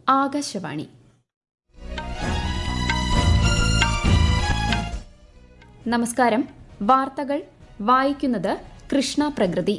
ആകാശവാണി നമസ്കാരം വാർത്തകൾ വായിക്കുന്നത് കൃഷ്ണ പ്രകൃതി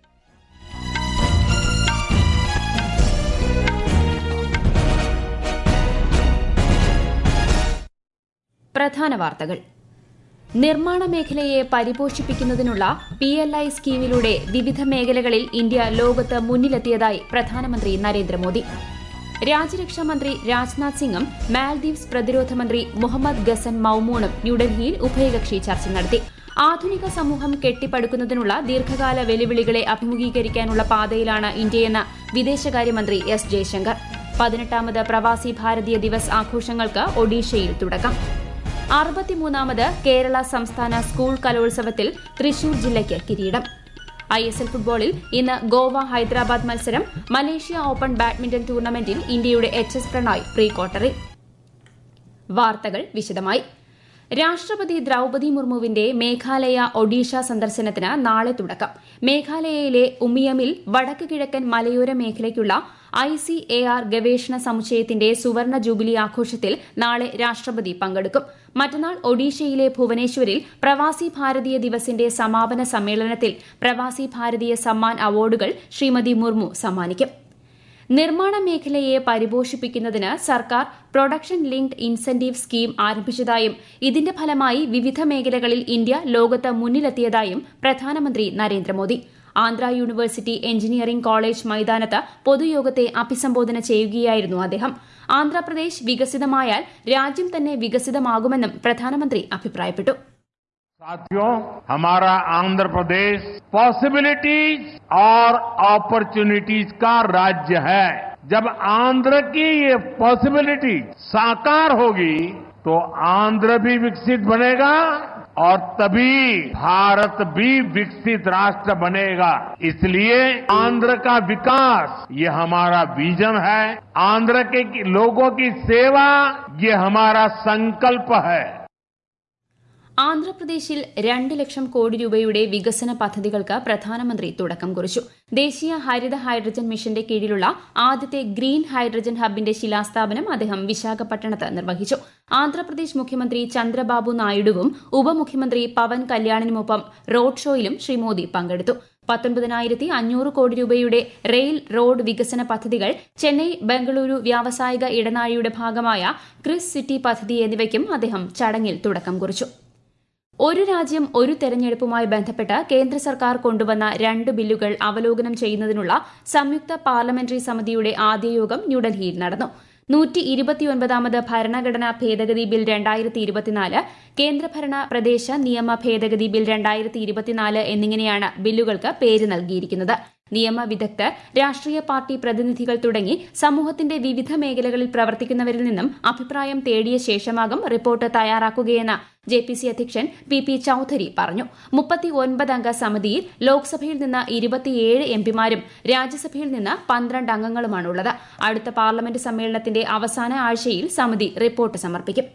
പ്രധാന വാർത്തകൾ നിർമ്മാണ മേഖലയെ പരിപോഷിപ്പിക്കുന്നതിനുള്ള പി എൽ ഐ സ്കീമിലൂടെ വിവിധ മേഖലകളിൽ ഇന്ത്യ ലോകത്ത് മുന്നിലെത്തിയതായി പ്രധാനമന്ത്രി നരേന്ദ്രമോദി രാജ്യരക്ഷാ മന്ത്രി രാജ്നാഥ് സിംഗും മാൽദീവ്സ് പ്രതിരോധ മന്ത്രി മുഹമ്മദ് ഗസൻ മൌമൂണും ന്യൂഡൽഹിയിൽ ഉഭയകക്ഷി ചർച്ച നടത്തി ആധുനിക സമൂഹം കെട്ടിപ്പടുക്കുന്നതിനുള്ള ദീർഘകാല വെല്ലുവിളികളെ അഭിമുഖീകരിക്കാനുള്ള പാതയിലാണ് ഇന്ത്യയെന്ന് വിദേശകാര്യമന്ത്രി എസ് ജയശങ്കർ പതിനെട്ടാമത് പ്രവാസി ഭാരതീയ ദിവസ് ആഘോഷങ്ങൾക്ക് ഒഡീഷയിൽ തുടക്കം അറുപത്തിമൂന്നാമത് കേരള സംസ്ഥാന സ്കൂൾ കലോത്സവത്തിൽ തൃശൂർ ജില്ലയ്ക്ക് കിരീടം ഐ എസ് എൽ ഫുട്ബോളിൽ ഇന്ന് ഗോവ ഹൈദരാബാദ് മത്സരം മലേഷ്യ ഓപ്പൺ ബാഡ്മിന്റൺ ടൂർണമെന്റിൽ ഇന്ത്യയുടെ എച്ച് എസ് പ്രണോയ് പ്രീ ക്വാർട്ടറിൽ വാർത്തകൾ വിശദമായി രാഷ്ട്രപതി ദ്രൌപതി മുർമുവിന്റെ മേഘാലയ ഒഡീഷ സന്ദർശനത്തിന് നാളെ തുടക്കം മേഘാലയയിലെ ഉമിയമിൽ വടക്ക് കിഴക്കൻ മലയോര മേഖലയ്ക്കുള്ള ഐ സി എ ആർ ഗവേഷണ സമുച്ചയത്തിന്റെ സുവർണ ജൂബിലി ആഘോഷത്തിൽ നാളെ രാഷ്ട്രപതി പങ്കെടുക്കും മറ്റന്നാൾ ഒഡീഷയിലെ ഭുവനേശ്വരിൽ പ്രവാസി ഭാരതീയ ദിവസിന്റെ സമാപന സമ്മേളനത്തിൽ പ്രവാസി ഭാരതീയ സമ്മാൻ അവാർഡുകൾ ശ്രീമതി മുർമു സമ്മാനിക്കും നിർമ്മാണ മേഖലയെ പരിപോഷിപ്പിക്കുന്നതിന് സർക്കാർ പ്രൊഡക്ഷൻ ലിങ്ക്ഡ് ഇൻസെന്റീവ് സ്കീം ആരംഭിച്ചതായും ഇതിന്റെ ഫലമായി വിവിധ മേഖലകളിൽ ഇന്ത്യ ലോകത്ത് മുന്നിലെത്തിയതായും പ്രധാനമന്ത്രി Narendra Modi Andhra university engineering college മൈതാനത്ത് പൊതുയോഗത്തെ അഭിസംബോധന ചെയ്യുകയായിരുന്നു അദ്ദേഹം ആന്ധ്രാപ്രദേശ് വികസിതമായാൽ രാജ്യം തന്നെ വികസിതമാകുമെന്നും പ്രധാനമന്ത്രി അഭിപ്രായപ്പെട്ടു साथियों हमारा आंध्र प्रदेश पॉसिबिलिटीज और अपॉर्चुनिटीज का राज्य है जब आंध्र की ये पॉसिबिलिटी साकार होगी तो आंध्र भी विकसित बनेगा और तभी भारत भी विकसित राष्ट्र बनेगा इसलिए आंध्र का विकास ये हमारा विजन है आंध्र के लोगों की सेवा ये हमारा संकल्प है ആന്ധ്രാപ്രദേശിൽ രണ്ട് ലക്ഷം കോടി രൂപയുടെ വികസന പദ്ധതികൾക്ക് പ്രധാനമന്ത്രി തുടക്കം കുറിച്ചു ദേശീയ ഹരിത ഹൈഡ്രജൻ മിഷന്റെ കീഴിലുള്ള ആദ്യത്തെ ഗ്രീൻ ഹൈഡ്രജൻ ഹബിന്റെ ശിലാസ്ഥാപനം അദ്ദേഹം വിശാഖപട്ടണത്ത് നിർവഹിച്ചു ആന്ധ്രാപ്രദേശ് മുഖ്യമന്ത്രി ചന്ദ്രബാബു നായിഡുവും ഉപമുഖ്യമന്ത്രി പവൻ കല്യാണിനുമൊപ്പം റോഡ് ഷോയിലും ശ്രീ മോദി പങ്കെടുത്തു പത്തൊൻപതിനായിരത്തി അഞ്ഞൂറ് കോടി രൂപയുടെ റെയിൽ റോഡ് വികസന പദ്ധതികൾ ചെന്നൈ ബംഗളൂരു വ്യാവസായിക ഇടനാഴിയുടെ ഭാഗമായ ക്രിസ് സിറ്റി പദ്ധതി എന്നിവയ്ക്കും അദ്ദേഹം ചടങ്ങിൽ തുടക്കം കുറിച്ചു ഒരു രാജ്യം ഒരു തെരഞ്ഞെടുപ്പുമായി ബന്ധപ്പെട്ട് കേന്ദ്ര സർക്കാർ കൊണ്ടുവന്ന രണ്ട് ബില്ലുകൾ അവലോകനം ചെയ്യുന്നതിനുള്ള സംയുക്ത പാർലമെന്ററി സമിതിയുടെ ആദ്യ യോഗം ന്യൂഡൽഹിയിൽ നടന്നു നൂറ്റി ഇരുപത്തിയൊൻപതാമത് ഭരണഘടനാ ഭേദഗതി ബിൽ രണ്ടായിരത്തി ഇരുപത്തിനാല് കേന്ദ്രഭരണ പ്രദേശ നിയമ ഭേദഗതി ബിൽ രണ്ടായിരത്തി ഇരുപത്തിനാല് എന്നിങ്ങനെയാണ് ബില്ലുകൾക്ക് പേര് നൽകിയിരിക്കുന്നത് നിയമ വിദഗ്ധർ രാഷ്ട്രീയ പാർട്ടി പ്രതിനിധികൾ തുടങ്ങി സമൂഹത്തിന്റെ വിവിധ മേഖലകളിൽ പ്രവർത്തിക്കുന്നവരിൽ നിന്നും അഭിപ്രായം തേടിയ ശേഷമാകും റിപ്പോർട്ട് തയ്യാറാക്കുകയെന്ന് ജെ പി സി അധ്യക്ഷൻ പി പി ചൌധരി പറഞ്ഞു മുപ്പത്തി ഒൻപതംഗ സമിതിയിൽ ലോക്സഭയിൽ നിന്ന് ഇരുപത്തിയേഴ് എംപിമാരും രാജ്യസഭയിൽ നിന്ന് പന്ത്രണ്ട് അംഗങ്ങളുമാണുള്ളത് അടുത്ത പാർലമെന്റ് സമ്മേളനത്തിന്റെ അവസാന ആഴ്ചയിൽ സമിതി റിപ്പോർട്ട് സമർപ്പിക്കും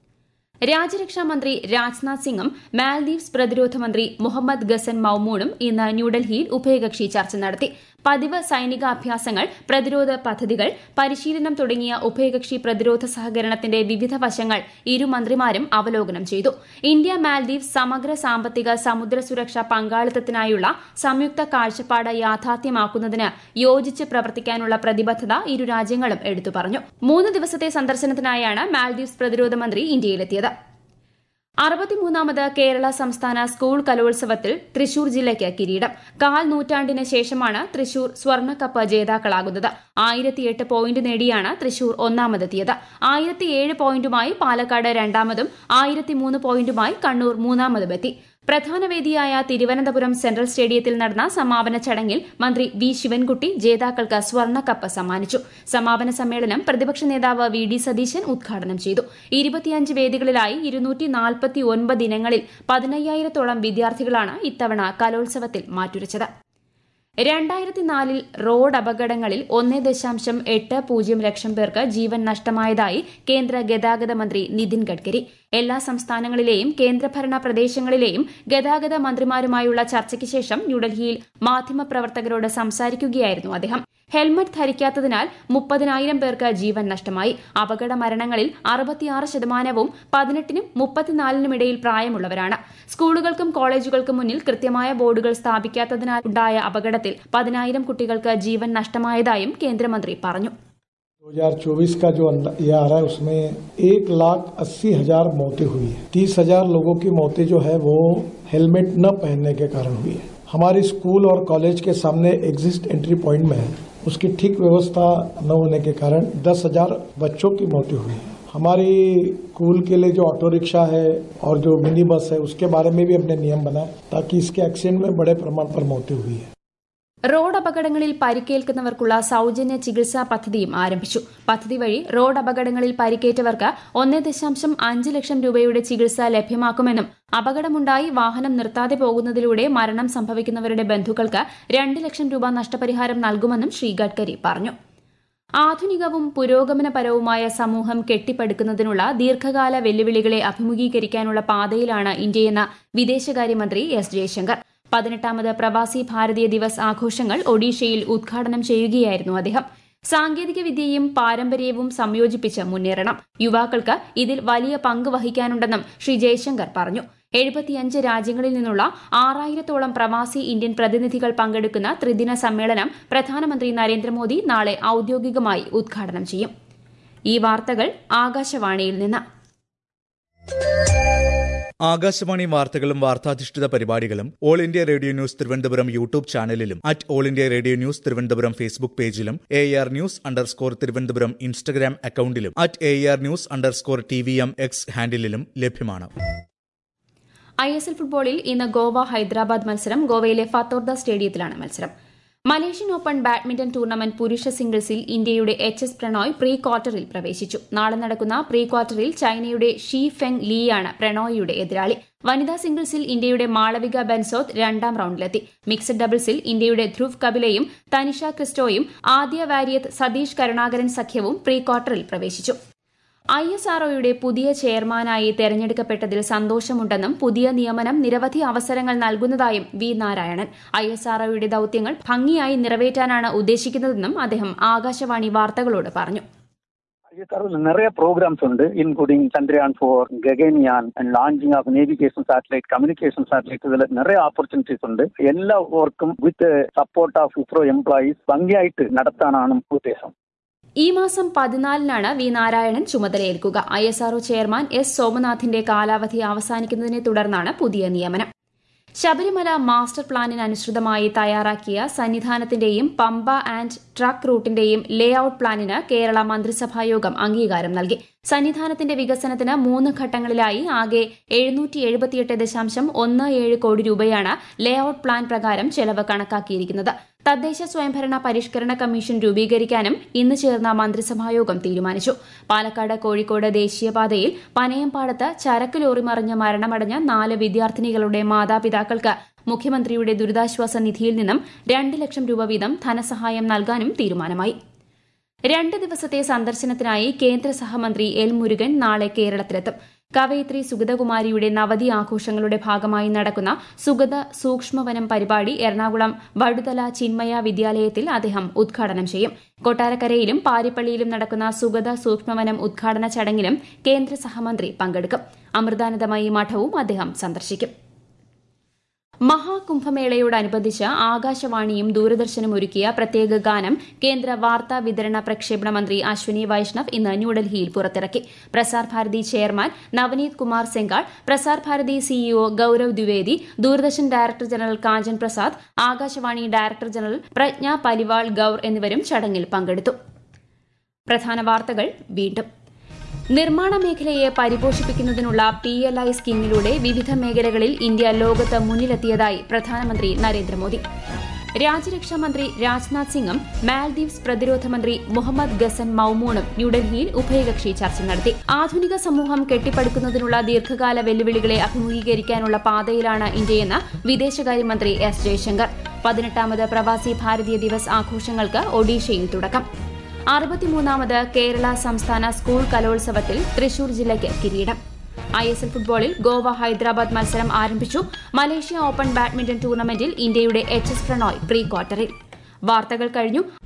രാജ്യരക്ഷാ മന്ത്രി രാജ്നാഥ് സിംഗും മാൽദീവ്സ് പ്രതിരോധ മന്ത്രി മുഹമ്മദ് ഗസൻ മൌമൂണും ഇന്ന് ന്യൂഡൽഹിയിൽ ഉഭയകക്ഷി ചർച്ച നടത്തി പതിവ് സൈനിക അഭ്യാസങ്ങൾ പ്രതിരോധ പദ്ധതികൾ പരിശീലനം തുടങ്ങിയ ഉഭയകക്ഷി പ്രതിരോധ സഹകരണത്തിന്റെ വിവിധ വശങ്ങൾ ഇരു മന്ത്രിമാരും അവലോകനം ചെയ്തു ഇന്ത്യ മാൽദീവ്സ് സമഗ്ര സാമ്പത്തിക സമുദ്ര സുരക്ഷാ പങ്കാളിത്തത്തിനായുള്ള സംയുക്ത കാഴ്ചപ്പാട് യാഥാർത്ഥ്യമാക്കുന്നതിന് യോജിച്ച് പ്രവർത്തിക്കാനുള്ള പ്രതിബദ്ധത ഇരു രാജ്യങ്ങളും എടുത്തു പറഞ്ഞു മൂന്ന് ദിവസത്തെ സന്ദർശനത്തിനായാണ് മാൽദീവ്സ് പ്രതിരോധ മന്ത്രി ഇന്ത്യയിലെത്തിയത് അറുപത്തിമൂന്നാമത് കേരള സംസ്ഥാന സ്കൂൾ കലോത്സവത്തിൽ തൃശൂർ ജില്ലയ്ക്ക് കിരീടം കാൽ നൂറ്റാണ്ടിന് ശേഷമാണ് തൃശൂർ സ്വർണ്ണക്കപ്പ് ജേതാക്കളാകുന്നത് ആയിരത്തിയെട്ട് പോയിന്റ് നേടിയാണ് തൃശൂർ ഒന്നാമതെത്തിയത് ആയിരത്തിയേഴ് പോയിന്റുമായി പാലക്കാട് രണ്ടാമതും ആയിരത്തിമൂന്ന് പോയിന്റുമായി കണ്ണൂർ മൂന്നാമതുമെത്തി പ്രധാന വേദിയായ തിരുവനന്തപുരം സെൻട്രൽ സ്റ്റേഡിയത്തിൽ നടന്ന സമാപന ചടങ്ങിൽ മന്ത്രി വി ശിവൻകുട്ടി ജേതാക്കൾക്ക് സ്വർണ്ണക്കപ്പ് സമ്മാനിച്ചു സമാപന സമ്മേളനം പ്രതിപക്ഷ നേതാവ് വി ഡി സതീശൻ ഉദ്ഘാടനം ചെയ്തു ഇരുപത്തിയഞ്ച് വേദികളിലായി ഇരുന്നൂറ്റി നാൽപ്പത്തി ഒൻപത് ഇനങ്ങളിൽ പതിനയ്യായിരത്തോളം വിദ്യാർത്ഥികളാണ് ഇത്തവണ കലോത്സവത്തിൽ മാറ്റുരച്ചത് രണ്ടായിരത്തി നാലിൽ റോഡ് അപകടങ്ങളിൽ ഒന്ന് ദശാംശം എട്ട് പൂജ്യം ലക്ഷം പേർക്ക് ജീവൻ നഷ്ടമായതായി കേന്ദ്ര ഗതാഗത മന്ത്രി നിതിൻ ഗഡ്കരി എല്ലാ സംസ്ഥാനങ്ങളിലെയും കേന്ദ്രഭരണ പ്രദേശങ്ങളിലെയും ഗതാഗത മന്ത്രിമാരുമായുള്ള ചർച്ചയ്ക്ക് ശേഷം ന്യൂഡൽഹിയിൽ മാധ്യമപ്രവർത്തകരോട് സംസാരിക്കുകയായിരുന്നു അദ്ദേഹം ഹെൽമറ്റ് ധരിക്കാത്തതിനാൽ മുപ്പതിനായിരം പേർക്ക് ജീവൻ നഷ്ടമായി അപകട മരണങ്ങളിൽ അറുപത്തിയാറ് ശതമാനവും പതിനെട്ടിനും മുപ്പത്തിനാലിനുമിടയിൽ പ്രായമുള്ളവരാണ് സ്കൂളുകൾക്കും കോളേജുകൾക്കും മുന്നിൽ കൃത്യമായ ബോർഡുകൾ സ്ഥാപിക്കാത്തതിനാൽ ഉണ്ടായ അപകടത്തിൽ പതിനായിരം കുട്ടികൾക്ക് ജീവൻ നഷ്ടമായതായും കേന്ദ്രമന്ത്രി പറഞ്ഞു 2024 का जो ये आ रहा है उसमें एक लाख अस्सी हजार मौतें हुई है तीस हजार लोगों की मौतें जो है वो हेलमेट न पहनने के कारण हुई है हमारे स्कूल और कॉलेज के सामने एग्जिस्ट एंट्री पॉइंट में है उसकी ठीक व्यवस्था न होने के कारण दस हजार बच्चों की मौतें हुई है हमारी स्कूल के लिए जो ऑटो रिक्शा है और जो मिनी बस है उसके बारे में भी हमने नियम बनाए ताकि इसके एक्सीडेंट में बड़े प्रमाण पर मौतें हुई है റോഡ് അപകടങ്ങളിൽ പരിക്കേൽക്കുന്നവർക്കുള്ള സൌജന്യ ചികിത്സാ പദ്ധതിയും ആരംഭിച്ചു പദ്ധതി വഴി റോഡ് അപകടങ്ങളിൽ പരിക്കേറ്റവർക്ക് ഒന്ന് ദശാംശം അഞ്ച് ലക്ഷം രൂപയുടെ ചികിത്സ ലഭ്യമാക്കുമെന്നും അപകടമുണ്ടായി വാഹനം നിർത്താതെ പോകുന്നതിലൂടെ മരണം സംഭവിക്കുന്നവരുടെ ബന്ധുക്കൾക്ക് രണ്ട് ലക്ഷം രൂപ നഷ്ടപരിഹാരം നൽകുമെന്നും ശ്രീ ഗഡ്കരി പറഞ്ഞു ആധുനികവും പുരോഗമനപരവുമായ സമൂഹം കെട്ടിപ്പടുക്കുന്നതിനുള്ള ദീർഘകാല വെല്ലുവിളികളെ അഭിമുഖീകരിക്കാനുള്ള പാതയിലാണ് ഇന്ത്യയെന്ന് വിദേശകാര്യമന്ത്രി എസ് ജയശങ്കർ പതിനെട്ടാമത് പ്രവാസി ഭാരതീയ ദിവസ് ആഘോഷങ്ങൾ ഒഡീഷയിൽ ഉദ്ഘാടനം ചെയ്യുകയായിരുന്നു അദ്ദേഹം സാങ്കേതിക വിദ്യയും പാരമ്പര്യവും സംയോജിപ്പിച്ച് മുന്നേറണം യുവാക്കൾക്ക് ഇതിൽ വലിയ പങ്ക് വഹിക്കാനുണ്ടെന്നും ശ്രീ ജയശങ്കർ പറഞ്ഞു എഴുപത്തിയഞ്ച് രാജ്യങ്ങളിൽ നിന്നുള്ള ആറായിരത്തോളം പ്രവാസി ഇന്ത്യൻ പ്രതിനിധികൾ പങ്കെടുക്കുന്ന ത്രിദിന സമ്മേളനം പ്രധാനമന്ത്രി നരേന്ദ്രമോദി നാളെ ഔദ്യോഗികമായി ഉദ്ഘാടനം ചെയ്യും ഈ വാർത്തകൾ ആകാശവാണിയിൽ നിന്ന് ആകാശവാണി വാർത്തകളും വാർത്താധിഷ്ഠിത പരിപാടികളും all India radio news Thiruvananthapuram YouTube ചാനലിലും at all India radio news Thiruvananthapuram Facebook പേജിലും A R news underscore Thiruvananthapuram Instagram അക്കൌണ്ടിലും at A R news underscore T V M X ഹാൻഡിലും ലഭ്യമാണ് ഐ എസ് എൽ ഫുട്ബോളിൽ ഇന്ന് ഗോവ ഹൈദരാബാദ് മത്സരം ഗോവയിലെ ഫത്തോർദ സ്റ്റേഡിയത്തിലാണ് മത്സരം മലേഷ്യൻ ഓപ്പൺ ബാഡ്മിന്റൺ ടൂർണമെന്റ് പുരുഷ സിംഗിൾസിൽ ഇന്ത്യയുടെ എച്ച് എസ് പ്രണോയ് പ്രീ ക്വാർട്ടറിൽ പ്രവേശിച്ചു നാളെ നടക്കുന്ന പ്രീ ക്വാർട്ടറിൽ ചൈനയുടെ ഷീ ഫെങ് ലീയാണ് പ്രണോയിയുടെ എതിരാളി വനിതാ സിംഗിൾസിൽ ഇന്ത്യയുടെ മാളവിക ബെൻസോത്ത് രണ്ടാം റൌണ്ടിലെത്തി മിക്സഡ് ഡബിൾസിൽ ഇന്ത്യയുടെ ധ്രുവ് കപിലയും തനിഷ ക്രിസ്റ്റോയും ആദ്യ വാരിയത്ത് സതീഷ് കരുണാകരൻ സഖ്യവും പ്രീ ക്വാർട്ടറിൽ പ്രവേശിച്ചു ഐ എസ് ആർഒയുടെ പുതിയ ചെയർമാനായി തെരഞ്ഞെടുക്കപ്പെട്ടതിൽ സന്തോഷമുണ്ടെന്നും പുതിയ നിയമനം നിരവധി അവസരങ്ങൾ നൽകുന്നതായും വി നാരായണൻ ഐ എസ് ആർഒയുടെ ദൌത്യങ്ങൾ ഭംഗിയായി നിറവേറ്റാനാണ് ഉദ്ദേശിക്കുന്നതെന്നും അദ്ദേഹം ആകാശവാണി വാർത്തകളോട് പറഞ്ഞു ஐஎஸ்ஆர்வில் நிறைய ப்ரோக்ராம்ஸ் உண்டு including Chandrayaan four Gaganyaan and launching of navigation satellite communication satellite இதுல நிறைய ஆப்பர்ச்சுனிറ്റീസ് ഉണ്ട് എല്ലാ വർക്കും with support of ISRO employees ഭംഗിയായിട്ട് നടത്താനാണ് ഉദ്ദേശം ഈ മാസം പതിനാലിനാണ് വി നാരായണൻ ചുമതലയേൽക്കുക I S R O chairman S സോമനാഥിന്റെ കാലാവധി അവസാനിക്കുന്നതിനെ തുടർന്നാണ് പുതിയ നിയമനം ശബരിമല മാസ്റ്റർ പ്ലാനിനനുസൃതമായി തയ്യാറാക്കിയ സന്നിധാനത്തിന്റെയും പമ്പ ആൻഡ് ട്രക്ക് റൂട്ടിന്റെയും ലേ ഔട്ട് പ്ലാനിന് കേരള മന്ത്രിസഭായോഗം അംഗീകാരം നൽകി സന്നിധാനത്തിന്റെ വികസനത്തിന് മൂന്ന് ഘട്ടങ്ങളിലായി ആകെ എഴുന്നൂറ്റി എഴുപത്തിയെട്ട് ദശാംശം ഒന്ന് ഏഴ് കോടി രൂപയാണ് ലേ ഔട്ട് പ്ലാൻ പ്രകാരം ചെലവ് കണക്കാക്കിയിരിക്കുന്നത് തദ്ദേശ സ്വയംഭരണ പരിഷ്കരണ കമ്മീഷൻ രൂപീകരിക്കാനും ഇന്ന് ചേർന്ന മന്ത്രിസഭായോഗം തീരുമാനിച്ചു പാലക്കാട് കോഴിക്കോട് ദേശീയപാതയിൽ പനയംപാടത്ത് ചരക്ക് ലോറി മറിഞ്ഞ് മരണമടഞ്ഞ നാല് വിദ്യാർത്ഥിനികളുടെ മാതാപിതാക്കൾക്ക് മുഖ്യമന്ത്രിയുടെ ദുരിതാശ്വാസ നിധിയിൽ നിന്നും രണ്ട് ലക്ഷം രൂപ വീതം ധനസഹായം നൽകാനും തീരുമാനമായി രണ്ട് ദിവസത്തെ സന്ദർശനത്തിനായി കേന്ദ്ര സഹമന്ത്രി എൽ മുരുകൻ നാളെ കേരളത്തിലെത്തും കവയിത്രി സുഗതകുമാരിയുടെ നവതി ആഘോഷങ്ങളുടെ ഭാഗമായി നടക്കുന്ന സുഗത സൂക്ഷ്മവനം പരിപാടി എറണാകുളം വടുതല ചിന്മയ വിദ്യാലയത്തിൽ അദ്ദേഹം ഉദ്ഘാടനം ചെയ്യും കൊട്ടാരക്കരയിലും പാരിപ്പള്ളിയിലും നടക്കുന്ന സുഗത സൂക്ഷ്മവനം ഉദ്ഘാടന ചടങ്ങിലും കേന്ദ്ര സഹമന്ത്രി പങ്കെടുക്കും അമൃതാനന്ദമയി മഠവും അദ്ദേഹം സന്ദർശിക്കും മഹാകുംഭമേളയോടനുബന്ധിച്ച് ആകാശവാണിയും ദൂരദർശനും ഒരുക്കിയ പ്രത്യേക ഗാനം കേന്ദ്ര വാർത്താ വിതരണ പ്രക്ഷേപണ മന്ത്രി അശ്വിനി വൈഷ്ണവ് ഇന്ന് ന്യൂഡൽഹിയിൽ പുറത്തിറക്കി Prasar Bharati chairman Navneet Kumar Sehgal Prasar Bharati CEO Gaurav Dwivedi Doordarshan director general Kanchan Prasad Akashvani director general Pragya Paliwal Gaur എന്നിവരും ചടങ്ങിൽ പങ്കെടുത്തു പ്രധാന വാർത്തകൾ വീണ്ടും നിർമ്മാണ മേഖലയെ പരിപോഷിപ്പിക്കുന്നതിനുള്ള പി എൽ ഐ സ്കീമിലൂടെ വിവിധ മേഖലകളിൽ ഇന്ത്യ ലോകത്ത് മുന്നിലെത്തിയതായി പ്രധാനമന്ത്രി നരേന്ദ്രമോദി രാജ്യരക്ഷാ മന്ത്രി രാജ്നാഥ് സിംഗും മാൽദീവ്സ് പ്രതിരോധ മന്ത്രി മുഹമ്മദ് ഗസൻ മൌമൂണും ന്യൂഡൽഹിയിൽ ഉഭയകക്ഷി ചർച്ച നടത്തി ആധുനിക സമൂഹം കെട്ടിപ്പടുക്കുന്നതിനുള്ള ദീർഘകാല വെല്ലുവിളികളെ അഭിമുഖീകരിക്കാനുള്ള പാതയിലാണ് ഇന്ത്യയെന്ന് വിദേശകാര്യമന്ത്രി എസ് ജയശങ്കർ പതിനെട്ടാമത് പ്രവാസി ഭാരതീയ ദിവസ് ആഘോഷങ്ങൾക്ക് ഒഡീഷയിൽ തുടക്കം അറുപത്തിമൂന്നാമത് കേരള സംസ്ഥാന സ്കൂൾ കലോത്സവത്തിൽ തൃശൂർ ജില്ലയ്ക്ക് കിരീടം ഐ എസ് എൽ ഫുട്ബോളിൽ ഗോവ ഹൈദരാബാദ് മത്സരം ആരംഭിച്ചു മലേഷ്യ ഓപ്പൺ ബാഡ്മിന്റൺ ടൂർണമെന്റിൽ ഇന്ത്യയുടെ എച്ച് എസ് പ്രണോയ് പ്രീ ക്വാർട്ടറിൽ വാർത്തകൾ കഴിഞ്ഞു